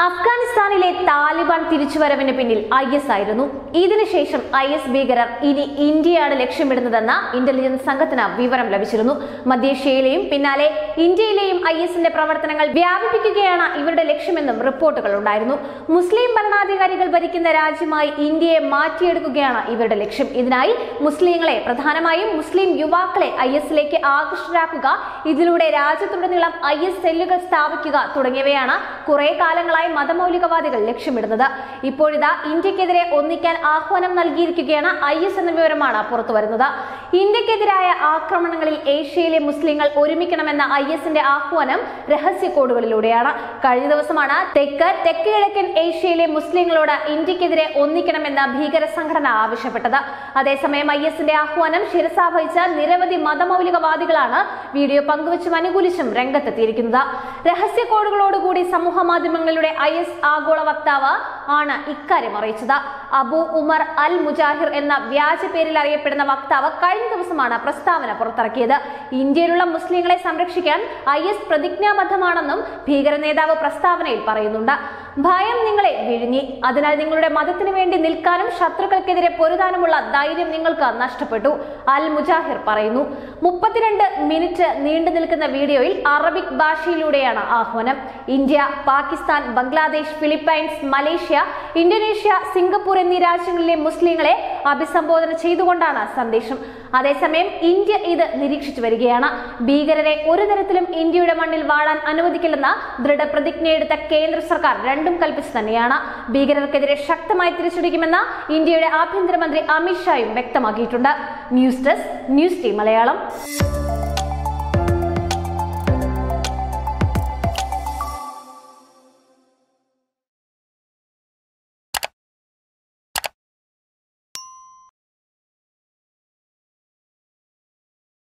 അഫ്ഗാനിസ്ഥാനിലെ താലിബാൻ തിരിച്ചുവരവിന് പിന്നിൽ I S ആയിരുന്നു ഇതിനുശേഷം ഐ എസ് ഭീകരർ ഇനി ഇന്ത്യയാണ് ലക്ഷ്യമിടുന്നതെന്ന ഇന്റലിജൻസ് സംഘത്തിന് വിവരം ലഭിച്ചിരുന്നു മധ്യേഷ്യയിലെയും പിന്നാലെ ഇന്ത്യയിലെയും ഐ എസിന്റെ പ്രവർത്തനങ്ങൾ വ്യാപിപ്പിക്കുകയാണ് ഇവരുടെ ലക്ഷ്യമെന്നും റിപ്പോർട്ടുകൾ ഉണ്ടായിരുന്നു മുസ്ലിം ഭരണാധികാരികൾ ഭരിക്കുന്ന രാജ്യമായി ഇന്ത്യയെ മാറ്റിയെടുക്കുകയാണ് ഇവരുടെ ലക്ഷ്യം ഇതിനായി മുസ്ലിങ്ങളെ പ്രധാനമായും മുസ്ലിം യുവാക്കളെ ഐ എസിലേക്ക് ആകർഷകരാക്കുക ഇതിലൂടെ രാജ്യത്തുടനീളം ഐ എസ് സെല്ലുകൾ സ്ഥാപിക്കുക തുടങ്ങിയവയാണ് കുറെ കാലങ്ങളായി മതമൗലികവാദികൾ ലക്ഷ്യമിടുന്നത് ഇപ്പോഴിതാ ഇന്ത്യക്കെതിരെ ഒന്നിക്കാൻ ആഹ്വാനം നൽകിയിരിക്കുകയാണ് ഐ എസ് എന്ന വിവരമാണ് പുറത്തു വരുന്നത് ഇന്ത്യക്കെതിരായ ആക്രമണങ്ങളിൽ ഏഷ്യയിലെ മുസ്ലിങ്ങൾ ഒരുമിക്കണമെന്ന ഐ എസിന്റെ ആഹ്വാനം രഹസ്യ കോഡുകളിലൂടെയാണ് കഴിഞ്ഞ ദിവസമാണ് തെക്ക് തെക്ക് കിഴക്കൻ ഏഷ്യയിലെ മുസ്ലിങ്ങളോട് ഇന്ത്യക്കെതിരെ ഒന്നിക്കണമെന്ന ഭീകര സംഘടന ആവശ്യപ്പെട്ടത് അതേസമയം ഐ എസിന്റെ ആഹ്വാനം ശിരസാവഹിച്ച നിരവധി മതമൗലികവാദികളാണ് വീഡിയോ പങ്കുവച്ചും അനുകൂലിച്ചും രംഗത്തെത്തിയിരിക്കുന്നത് രഹസ്യ കോഡുകളോടുകൂടി സമൂഹ മാധ്യമങ്ങളിലൂടെ ഐ എസ് ആഗോള വക്താവ് ആണ് ഇക്കാര്യം അറിയിച്ചത് അബു ഉമർ അൽ മുജാഹിർ എന്ന വ്യാജ പേരിൽ അറിയപ്പെടുന്ന വക്താവ് കഴിഞ്ഞ ദിവസമാണ് പ്രസ്താവന പുറത്തിറക്കിയത് ഇന്ത്യയിലുള്ള മുസ്ലിങ്ങളെ സംരക്ഷിക്കാൻ ഐ എസ് പ്രതിജ്ഞാബദ്ധമാണെന്നും ഭീകര നേതാവ് പ്രസ്താവനയിൽ പറയുന്നുണ്ട് ഭയം നിങ്ങളെ വിഴുങ്ങി അതിനാൽ നിങ്ങളുടെ മതത്തിന് വേണ്ടി നിൽക്കാനും ശത്രുക്കൾക്കെതിരെ പൊരുതാനുമുള്ള ധൈര്യം നിങ്ങൾക്ക് നഷ്ടപ്പെട്ടു അൽ മുജാഹിർ പറയുന്നു മുപ്പത്തിരണ്ട് മിനിറ്റ് നീണ്ടു നിൽക്കുന്ന വീഡിയോയിൽ അറബിക് ഭാഷയിലൂടെയാണ് ആഹ്വാനം India Pakistan Bangladesh Philippines Malaysia Indonesia Singapore എന്നീ രാജ്യങ്ങളിലെ മുസ്ലിങ്ങളെ അഭിസംബോധന ചെയ്തുകൊണ്ടാണ് സന്ദേശം അതേസമയം ഇന്ത്യ ഇത് നിരീക്ഷിച്ചു വരികയാണ് ഭീകരരെ ഒരു തരത്തിലും ഇന്ത്യയുടെ മണ്ണിൽ വാഴാൻ അനുവദിക്കില്ലെന്ന ദൃഢപ്രതിജ്ഞയെടുത്ത കേന്ദ്ര സർക്കാർ രണ്ടും കൽപ്പിച്ചു തന്നെയാണ് ഭീകരർക്കെതിരെ ശക്തമായി തിരിച്ചടിക്കുമെന്ന് ഇന്ത്യയുടെ ആഭ്യന്തരമന്ത്രി അമിത്ഷായും വ്യക്തമാക്കിയിട്ടുണ്ട് news desk news team Malayalam